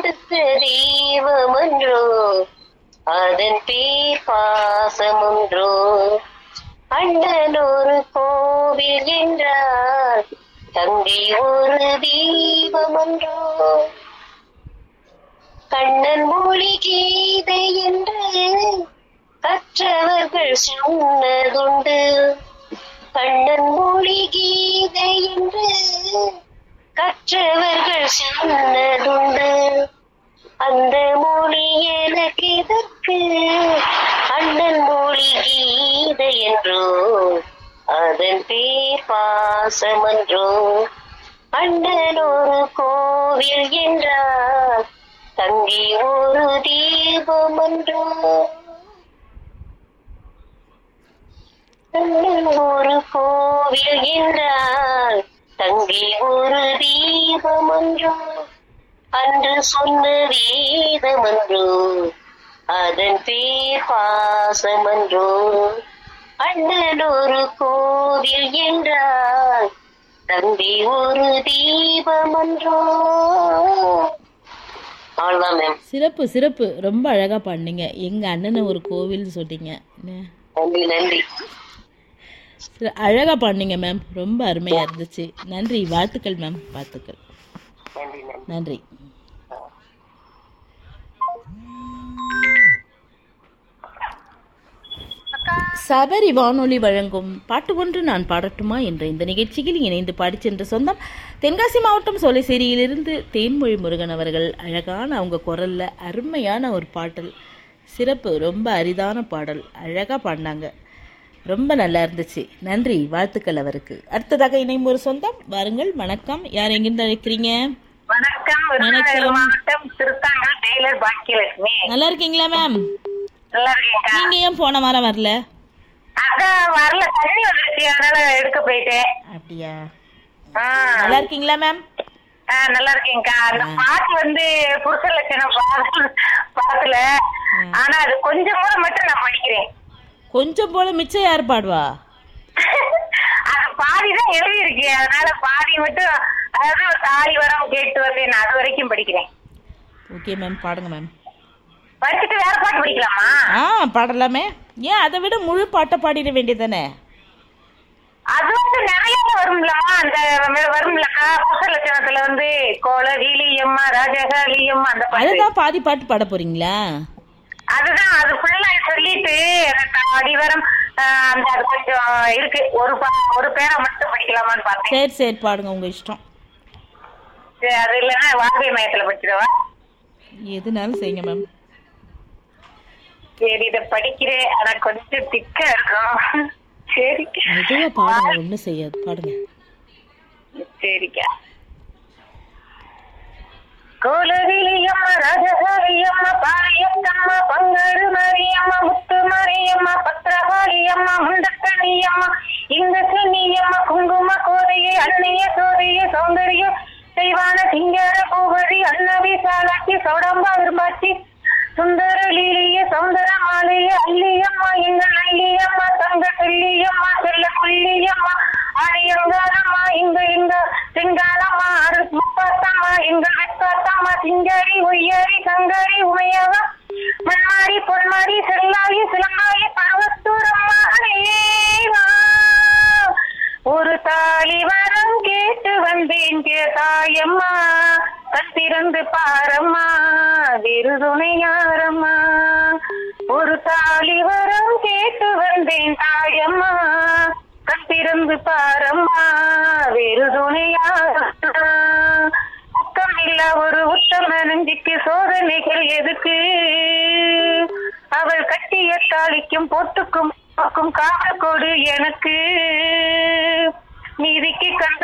கொடுத்த தெய்வமன்றோ அதன் பேர் பாசமொன்றோ அண்ணன் ஒரு கோவில் என்றார் தங்கை ஒரு தீபமன்றோ கண்ணன் மொழி கீதை என்று கற்றவர்கள் சொன்னதுண்டு கண்ணன் மொழி கீதை என்று கற்றவர்கள் சொன்னதுண்டு அந்த மொழி எனக்கு எதற்கு அண்ணன் மொழி கீதை என்றோ அதன் பேர் பாசமன்றோ அண்ணன் ஒரு கோவில் என்றார் தங்கி ஒரு தீபமன்றோ அண்ணன் ஒரு கோவில் என்றால் தங்கி ஒரு தீபமன்றோ அன்று சொன்ன வேதமன்றோ அதன் பேர் பாசமன்றோ அண்ணன் ஒரு கோவில் என்றால் தம்பி ஒரு தீபமன்றோ அவ்வளவுதான் மேம் சிறப்பு சிறப்பு ரொம்ப அழகா பாடினீங்க எங்க அண்ணனை ஒரு கோவில் சொன்னீங்க என்ன? நன்றி நன்றி சிற- அழகா பாடினீங்க மேம் ரொம்ப அருமையா இருந்துச்சு நன்றி வாழ்த்துக்கள் மேம் வாழ்த்துக்கள் நன்றி நன்றி நன்றி சபரி வானொலி வழங்கும் பாட்டு ஒன்று நான் பாடட்டுமா என்ற இந்த நிகழ்ச்சியில் இணைந்து பாடிச் சென்ற சொந்தம் தென்காசி மாவட்டம் சோலைசேரியிலிருந்து தேன்மொழி முருகன் அவர்கள் அழகான அவங்க குரல்ல அருமையான ஒரு பாடல் சிறப்பு ரொம்ப அரிதான பாடல் அழகா பாடினாங்க ரொம்ப நல்லா இருந்துச்சு நன்றி வாழ்த்துக்கள் அவருக்கு அடுத்ததாக இணையும் ஒரு சொந்தம் வாருங்கள் வணக்கம் யார் எங்கிருந்து அழைக்கிறீங்க வணக்கம் விருதுநகர் மாவட்டம் திருத்தாங்கல் டெய்லர் பாக்கியலட்சுமி நல்லா இருக்கீங்களா மேம் நல்லா இருக்கீங்கக்கா நீங்க ஏன் போன வாரம் வரல அதான் வரல தண்ணி வந்துருச்சு அதனால எடுக்க போயிட்டேன் அப்படியா ஆ, நல்லா இருக்கீங்களா மேம் ஆ, நல்லா இருக்கீங்கக்கா அந்த பாட்டு வந்து புருஷ லட்சணம் பாடல் பாட்டுல ஆனா அது கொஞ்சம் கூட மட்டும் நான் படிக்கிறேன் கொஞ்சம் போல மிச்சம் யார் பாடுவா அது பாதி தான் எழுதி இருக்கு அதனால பாதி மட்டும் அதாவது ஒரு தாலி வரம் கேட்டு வந்தேன் நான் அது வரைக்கும் படிக்கிறேன் ஓகே மேம் பாடுங்க மேம் படிச்சுட்டு வேற பாட்டு படிக்கலாமா ஆ பாடலாமே ஏன் அதை விட முழு பாட்டை பாடிட வேண்டியதானே அது வந்து நிறைய வரும்லம்மா அந்த வ- வரும்லக்கா புருஷ லட்சணத்துல வந்து கோல வீலியம்மா ராஜகாலியம்மா அந்த பாட்டு அதுதான் பாதி பாட்டு பாட போறீங்களா அதுதான் அது ஃபுல்லா சொல்லிட்டு எனக்கு அடிவரம் ஆஹ், அந்த அது கொஞ்சம் இருக்கு ஒரு பா- ஒரு பேரை மட்டும் படிக்கலாமான்னு பார்த்தேன் சரி சரி பாடுங்க உங்க இஷ்டம் சரி, அது இல்லைன்னா வாழ்க்கை மையத்துல படிச்சிடவா எதுனாலும் செய்யுங்க மேம் சரி இத படிக்கிறேன் ஆனா கொஞ்சம் திக்கா இருக்கும் சரி மெதுவா பாடுங்க ஒன்றும் செய்யாது பாடுங்க சரிக்கா கோலவிலியம்மா ராஜகாளியம்மா பாளையத்தம்மா பங்காரு மாரியம்மா முத்து மாரியம்மா பத்திரகாளியம்மா முண்டக்கணியம்மா இந்த கண்ணியம்மா குங்கும கோதையே அன்னைய சோதையே சௌந்தரிய செய்வான சிங்கார பூவரி அன்னவி சாலாட்சி சௌடம்பா விரும்பாச்சி சுந்தர லீலிய சௌந்தர மாலைய அள்ளியம்மா எங்கள் அள்ளியம்மா தங்க செல்லியம்மா செல்ல புள்ளியம்மா ஆரியங்காலம்மா இங்க இங்க செங்காலம்மா அரு முப்பாத்தம்மா எங்கள் வெப்பாத்தம்மா சிங்காரி ஒய்யாரி சங்காரி உமையவா மண்ணாரி பொன்மாரி செல்லாயி சிலங்காயி பரவத்தூரம்மா அடேவா ஒரு தாலி வரம் கேட்டு வந்தேன் தாயம்மா கத்திறந்து பாரம்மா விருதுணை யாரம்மா ஒரு தாலி வரம் கேட்டு வந்தேன் தாயம்மா கத்திறந்து பாரம்மா விருதுணை யாரம்மா உத்தம் இல்ல ஒரு உத்தம நெஞ்சுக்கு சோதனைகள் எதுக்கு அவள் கட்டிய தாலிக்கும் பொட்டுக்கும் காவல் கொடு எனக்கு நீதிக்கு கண்ட